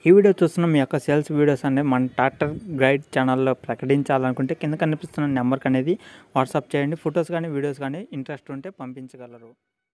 ఈ వీడియో చూస్తున్న మీ యొక్క సేల్స్ వీడియోస్ అనేది మన ట్రాక్టర్ గైడ్ ఛానల్లో ప్రకటించాలనుకుంటే కింద కనిపిస్తున్న నెంబర్కి అనేది వాట్సాప్ చేయండి ఫొటోస్ కానీ వీడియోస్ కానీ ఇంట్రెస్ట్ ఉంటే పంపించగలరు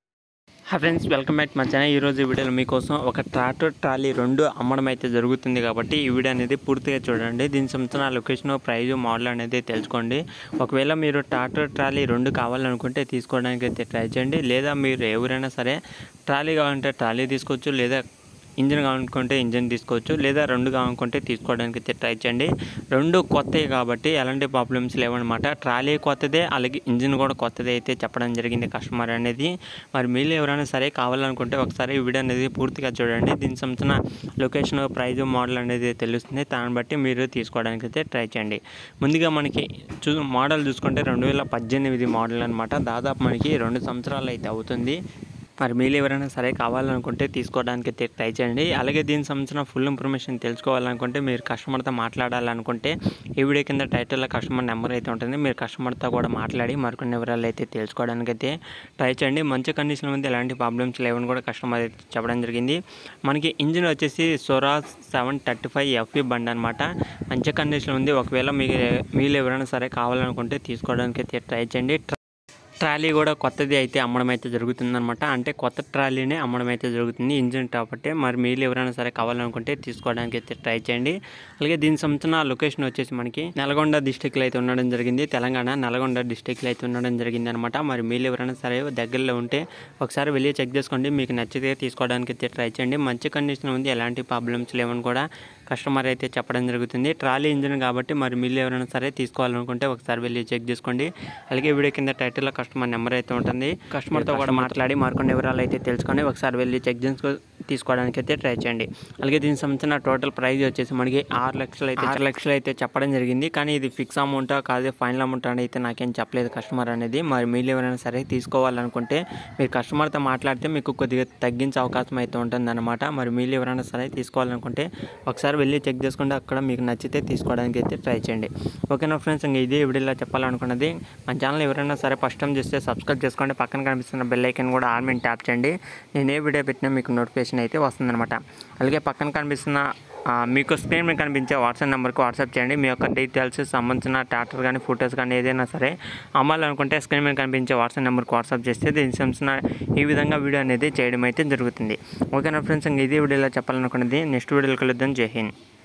హాయ్ ఫ్రెండ్స్ వెల్కమ్ బ్యాక్ మా ఛానల్ ఈరోజు ఈ వీడియోలో మీకోసం ఒక ట్రాక్టర్ ట్రాలీ రెండు అమ్మడం అయితే జరుగుతుంది కాబట్టి ఈ వీడియో అనేది పూర్తిగా చూడండి దీని సంబంధించిన లొకేషన్ ప్రైజ్ మోడల్ అనేది తెలుసుకోండి ఒకవేళ మీరు ట్రాక్టర్ ట్రాలీ రెండు కావాలనుకుంటే తీసుకోవడానికి అయితే ట్రై చేయండి లేదా మీరు ఎవరైనా సరే ట్రాలీ కావాలంటే ట్రాలీ తీసుకోవచ్చు లేదా ఇంజిన్ కావాలనుకుంటే ఇంజిన్ తీసుకోవచ్చు లేదా రెండు కావాలనుకుంటే తీసుకోవడానికి అయితే ట్రై చేయండి రెండు కొత్తవి కాబట్టి ఎలాంటి ప్రాబ్లమ్స్ లేవన్నమాట ట్రాలీ కొత్తదే అలాగే ఇంజిన్ కూడా కొత్తదే అయితే చెప్పడం జరిగింది కస్టమర్ అనేది మరి మీరు ఎవరైనా సరే కావాలనుకుంటే ఒకసారి ఈ వీడియో అనేది పూర్తిగా చూడండి దీనికి సంబంధించిన లొకేషన్ ప్రైజ్ మోడల్ అనేది తెలుస్తుంది దాన్ని బట్టి మీరు తీసుకోవడానికి అయితే ట్రై చేయండి ముందుగా మనకి చూ మోడల్ చూసుకుంటే రెండు వేల పద్దెనిమిది మోడల్ అనమాట దాదాపు మనకి రెండు సంవత్సరాలు అయితే అవుతుంది మరి మీరు ఎవరైనా సరే కావాలనుకుంటే తీసుకోవడానికి అయితే ట్రై చేయండి అలాగే దీనికి సంబంధించిన ఫుల్ ఇన్ఫర్మేషన్ తెలుసుకోవాలనుకుంటే మీరు కస్టమర్తో మాట్లాడాలనుకుంటే ఈ వీడియో కింద టైటిల్లో కస్టమర్ నెంబర్ అయితే ఉంటుంది మీరు కస్టమర్తో కూడా మాట్లాడి మరికొన్ని వివరాలు అయితే తెలుసుకోవడానికి అయితే ట్రై చేయండి మంచి కండిషన్ ఉంది ఎలాంటి ప్రాబ్లమ్స్ లేవని కూడా కస్టమర్ అయితే చెప్పడం జరిగింది మనకి ఇంజిన్ వచ్చేసి Swaraj seven thirty five FE బండి అనమాట మంచి కండిషన్ ఉంది ఒకవేళ మీకు మీరు ఎవరైనా సరే కావాలనుకుంటే తీసుకోవడానికి అయితే ట్రై చేయండి ట్రాలీ కూడా కొత్తది అయితే అమ్మడం అయితే జరుగుతుందన్నమాట అంటే కొత్త ట్రాలీనే అమ్మడం అయితే జరుగుతుంది ఇంజిన్ కాబట్టి మరి మీరు ఎవరైనా సరే కావాలనుకుంటే తీసుకోవడానికి అయితే ట్రై చేయండి అలాగే దీనికి సంబంధించిన లొకేషన్ వచ్చేసి మనకి నల్గొండ డిస్టిక్లో అయితే ఉండడం జరిగింది తెలంగాణ నల్గొండ డిస్టిక్లో అయితే ఉండడం జరిగింది అనమాట మరి మీరు ఎవరైనా సరే దగ్గరలో ఉంటే ఒకసారి వెళ్ళి చెక్ చేసుకోండి మీకు నచ్చితే తీసుకోవడానికి అయితే ట్రై చేయండి మంచి కండిషన్ ఉంది ఎలాంటి ప్రాబ్లమ్స్ లేవని కూడా కస్టమర్ అయితే చెప్పడం జరుగుతుంది ట్రాలీ ఇంజిన్ కాబట్టి మరి మీరు ఎవరైనా సరే తీసుకోవాలనుకుంటే ఒకసారి వెళ్ళి చెక్ చేసుకోండి అలాగే వీడియో కింద టైటిల్లో కస్టమర్ నెంబర్ అయితే ఉంటుంది కస్టమర్తో కూడా మాట్లాడి మరికొన్ని వివరాలు అయితే తెలుసుకొని ఒకసారి వెళ్ళి చెక్ చేసుకో తీసుకోవడానికి అయితే ట్రై చేయండి అలాగే దీనికి సంబంధించిన టోటల్ ప్రైస్ వచ్చేసి మనకి ఆరు లక్షలు అయితే ఆరు లక్షలు అయితే చెప్పడం జరిగింది కానీ ఇది ఫిక్స్ అమౌంట్ కాదు ఫైనల్ అమౌంట్ అని అయితే నాకేం చెప్పలేదు కస్టమర్ అనేది మరి మీరు ఎవరైనా సరే తీసుకోవాలనుకుంటే మీరు కస్టమర్తో మాట్లాడితే మీకు కొద్దిగా తగ్గించే అవకాశం అయితే ఉంటుందన్నమాట మరి మీరు ఎవరైనా సరే తీసుకోవాలనుకుంటే ఒకసారి వెళ్ళి చెక్ చేసుకుంటే అక్కడ మీకు నచ్చితే తీసుకోవడానికి అయితే ట్రై చేయండి ఓకేనా ఫ్రెండ్స్ ఇంకా ఇదే వీడియోలో చెప్పాలనుకున్నది మన ఛానల్ ఎవరైనా సరే ఫస్ట్ టైం చూస్తే సబ్స్క్రైబ్ చేసుకోండి పక్కన కనిపిస్తున్న బెల్ ఐకన్ కూడా ఆల్ మీద ట్యాప్ చేయండి నేను ఏ వీడియో పెట్టినా మీకు నోటిఫికేషన్ అయితే వస్తుందన్నమాట అలాగే పక్కన కనిపిస్తున్న ఆ, మీకు స్క్రీన్ మీద కనిపించే వాట్సాప్ నెంబర్కి వాట్సాప్ చేయండి మీ యొక్క డీటెయిల్స్ సంబంధించిన ట్రాక్టర్ కానీ ఫొటోస్ కానీ ఏదైనా సరే అమ్మాలనుకుంటే స్క్రీన్ మీద కనిపించే వాట్సాప్ నెంబర్కి వాట్సాప్ చేస్తే దీనికి సంబంధించిన ఈ విధంగా వీడియో అనేది చేయడం అయితే జరుగుతుంది ఓకేనా ఫ్రెండ్స్ ఇంక ఇదే వీడియోలో చెప్పాలనుకున్నది నెక్స్ట్ వీడియోలో కలుద్దాం జై హింద్